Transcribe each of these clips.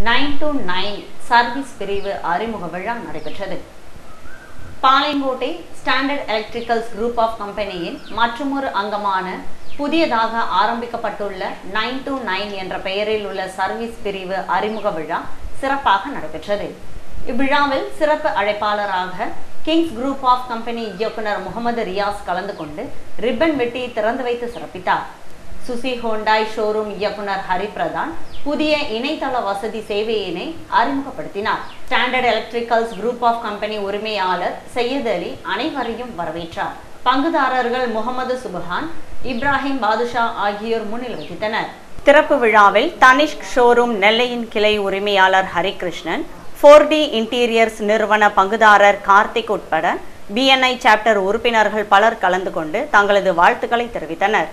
nine to nine service பிரிவு அறிமுக விழா நடைபெற்றது Palayamkottai standard electricals group of கம்பெனியின் மற்றுமொரு அங்கமான புதியதாக ஆரம்பிக்கப்பட்டுள்ள நைன் டு நைன் என்ற பெயரில் உள்ள சர்வீஸ் பிரிவு அறிமுக விழா சிறப்பாக நடைபெற்றது இவ்விழாவில் சிறப்பு அழைப்பாளராக கிங்ஸ் குரூப் ஆஃப் கம்பெனி இயக்குனர் முகமது ரியாஸ் கலந்து கொண்டு ரிப்பன் வெட்டி திறந்து வைத்து சிறப்பித்தார் சுசி ஹோண்டாய் ஷோரூம் இயக்குனர் ஹரிபிரதான் புதிய இணையதள வசதி சேவையினை அறிமுகப்படுத்தினார் standard electricals group of company உரிமையாளர் சையத் அலி அனைவரையும் வரவேற்றார் பங்குதாரர்கள் முகமது சுபஹான் இப்ராஹிம் பாதுஷா ஆகியோர் முன்னிலை வகித்தனர் திறப்பு விழாவில் தனிஷ்க் ஷோரூம் நெல்லையின் கிளை உரிமையாளர் ஹரிகிருஷ்ணன் ஃபோர் டி இன்டீரியர்ஸ் நிறுவன பங்குதாரர் கார்த்திக் உட்பட பிஎன்ஐ சாப்டர் உறுப்பினர்கள் பலர் கலந்து கொண்டு தங்களது வாழ்த்துக்களை தெரிவித்தனர்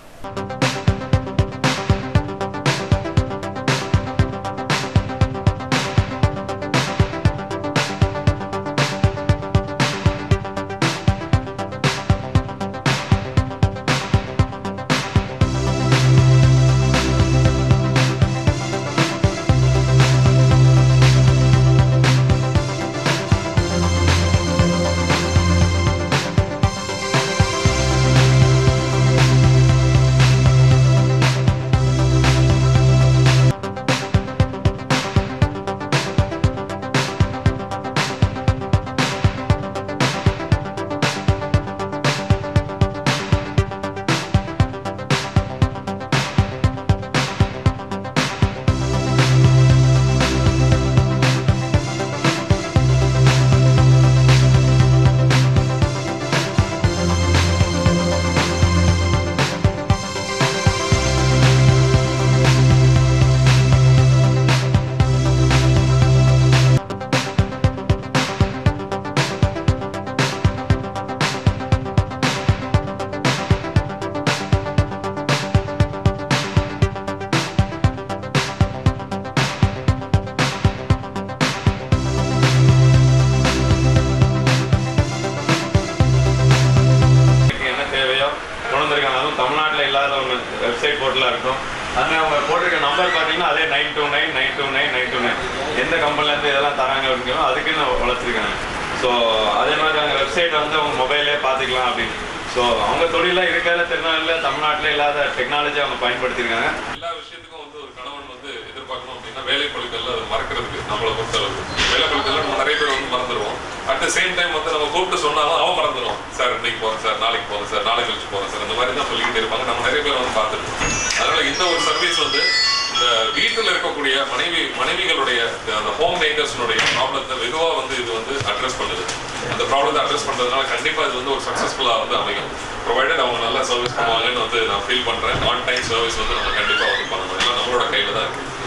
என்ன தேவையோ கொண்டு வந்திருக்காங்க அதுவும் தமிழ்நாட்டில் இல்லாத ஒன்று வெப்சைட் போர்ட்டலாக இருக்கும் அதுமாதிரி அவங்க போட்டிருக்க நம்பர் பார்த்தீங்கன்னா அதே nine two nine nine two nine nine two nine எந்த கம்பெனிலேருந்து இதெல்லாம் தராங்க அப்படிங்கிறோம் அதுக்குன்னு உழைச்சிருக்காங்க ஸோ அதே மாதிரி அவங்க வெப்சைட்டை வந்து அவங்க மொபைல்லே பார்த்துக்கலாம் அப்படின்னு ஸோ அவங்க தொழிலாக இருக்காத திருநாளில் தமிழ்நாட்டில் இல்லாத டெக்னாலஜி அவங்க பயன்படுத்தியிருக்காங்க எல்லா விஷயத்துக்கும் வந்து ஒரு கணவன் வந்து எதிர்பார்க்கணும் அப்படின்னா வேலை பழுக்கல்ல அது மறக்கிறதுக்கு நம்மளை பொறுத்தளவுக்கு வேலை பழுக்கல்ல நம்ம நிறைய பேர் வந்து மறந்துடுவோம் அட் த சேம் டைம் வந்து நம்ம கூப்பிட்டு சொன்னாலும் அவன் மறந்துடுவோம் சார் இன்னைக்கு போறேன் சார் நாளைக்கு போறேன் சார் நாளைக்கு கழிச்சு போறேன் சார் இந்த மாதிரி தான் சொல்லிக்கிட்டே இருப்பாங்க நம்ம நிறைய பேர் வந்து பார்த்துருக்கோம் அதனால இந்த ஒரு சர்வீஸ் வந்து இந்த வீட்டில் இருக்கக்கூடிய மனைவி மனைவிகளுடைய அந்த ஹோம் மேக்கர்ஸ்னுடைய ப்ராப்ளத்தை வெகுவா வந்து இது வந்து அட்ரஸ் பண்ணுது அந்த ப்ராப்ளத்தை அட்ரஸ் பண்றதுனால கண்டிப்பா இது வந்து ஒரு சக்சஸ்ஃபுல்லா வந்து அமையும் ப்ரொவைடட் அவங்க நல்லா சர்வீஸ் பண்ணுவாங்கன்னு வந்து நான் ஃபீல் பண்றேன் ஆன் டைம் சர்வீஸ் வந்து நம்ம கண்டிப்பா வந்து பண்ணணும் எல்லாம் நம்மளோட கையில தான் இருக்கு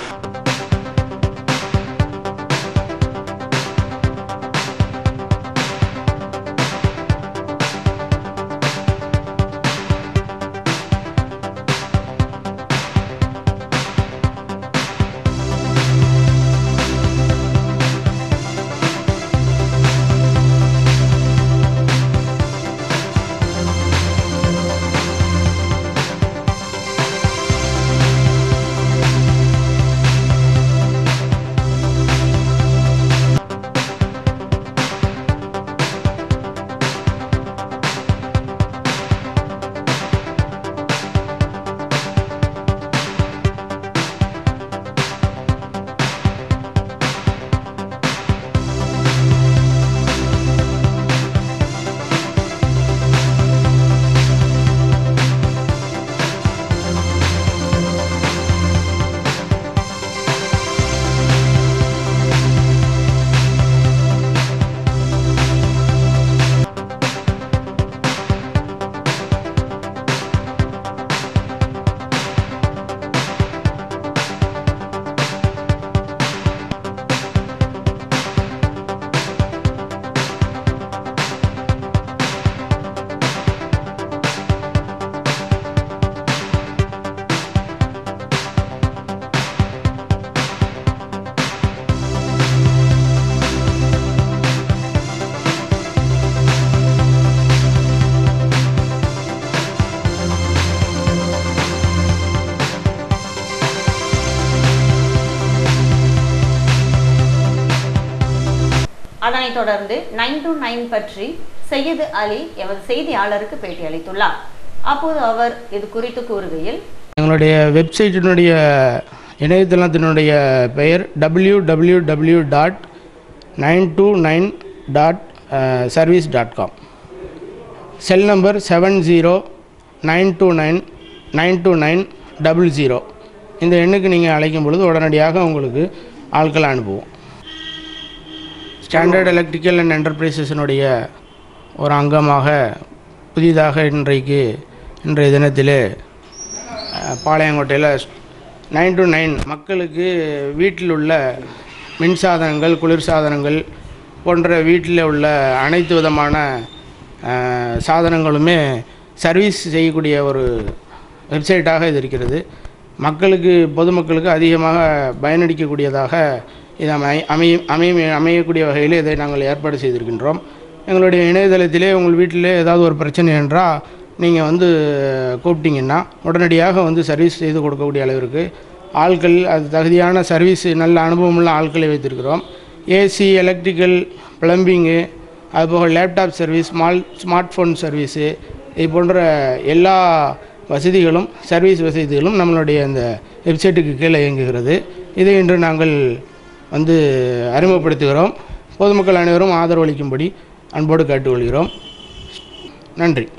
அதனைத் தொடர்ந்து நைன் டு நைன் பற்றி சையது அலி எமது செய்தியாளருக்கு பேட்டி அளித்துள்ளார் அப்போது அவர் இது குறித்து கூறுகையில் எங்களுடைய வெப்சைட்டினுடைய இணையதளத்தினுடைய பெயர் W W W dot nine two nine dot service dot com cell number seven zero nine two nine nine two nine double zero இந்த எண்ணுக்கு நீங்கள் அழைக்கும் பொழுது உடனடியாக உங்களுக்கு ஆட்களை அனுப்புவோம் ஸ்டாண்டர்ட் எலக்ட்ரிக்கல் அண்ட் என்டர்பிரைசஸினுடைய ஒரு அங்கமாக புதிதாக இன்றைக்கு இன்றைய தினத்திலே அஹ், பாளையங்கோட்டையில் நைன் டு நைன் மக்களுக்கு வீட்டில் உள்ள மின்சாதனங்கள் குளிர்சாதனங்கள் போன்ற வீட்டில் உள்ள அனைத்து விதமான அஹ், சாதனங்களுமே சர்வீஸ் செய்யக்கூடிய ஒரு வெப்சைட்டாக இது இருக்கிறது மக்களுக்கு பொதுமக்களுக்கு அதிகமாக பயனளிக்கக்கூடியதாக இது அமை அமையும் அமையும் அமையக்கூடிய வகையில் இதை நாங்கள் ஏற்பாடு செய்திருக்கின்றோம் எங்களுடைய இணையதளத்திலே உங்கள் வீட்டிலே ஏதாவது ஒரு பிரச்சனை என்றால் நீங்கள் வந்து கூப்பிட்டீங்கன்னா உடனடியாக வந்து சர்வீஸ் செய்து கொடுக்கக்கூடிய அளவிற்கு ஆட்கள் அது தகுதியான சர்வீஸ் நல்ல அனுபவமுள்ள ஆட்களை வைத்திருக்கிறோம் ஏசி எலக்ட்ரிக்கல் ப்ளம்பிங்கு அதுபோக laptop service small smart phone service இது போன்ற எல்லா வசதிகளும் சர்வீஸ் வசதிகளும் நம்மளுடைய இந்த வெப்சைட்டுக்கு கீழே இயங்குகிறது இதை இன்று நாங்கள் வந்து அறிமுகப்படுத்துகிறோம் பொதுமக்கள் அனைவரும் ஆதரவளிக்கும்படி அன்போடு கேட்டுக்கொள்கிறோம் நன்றி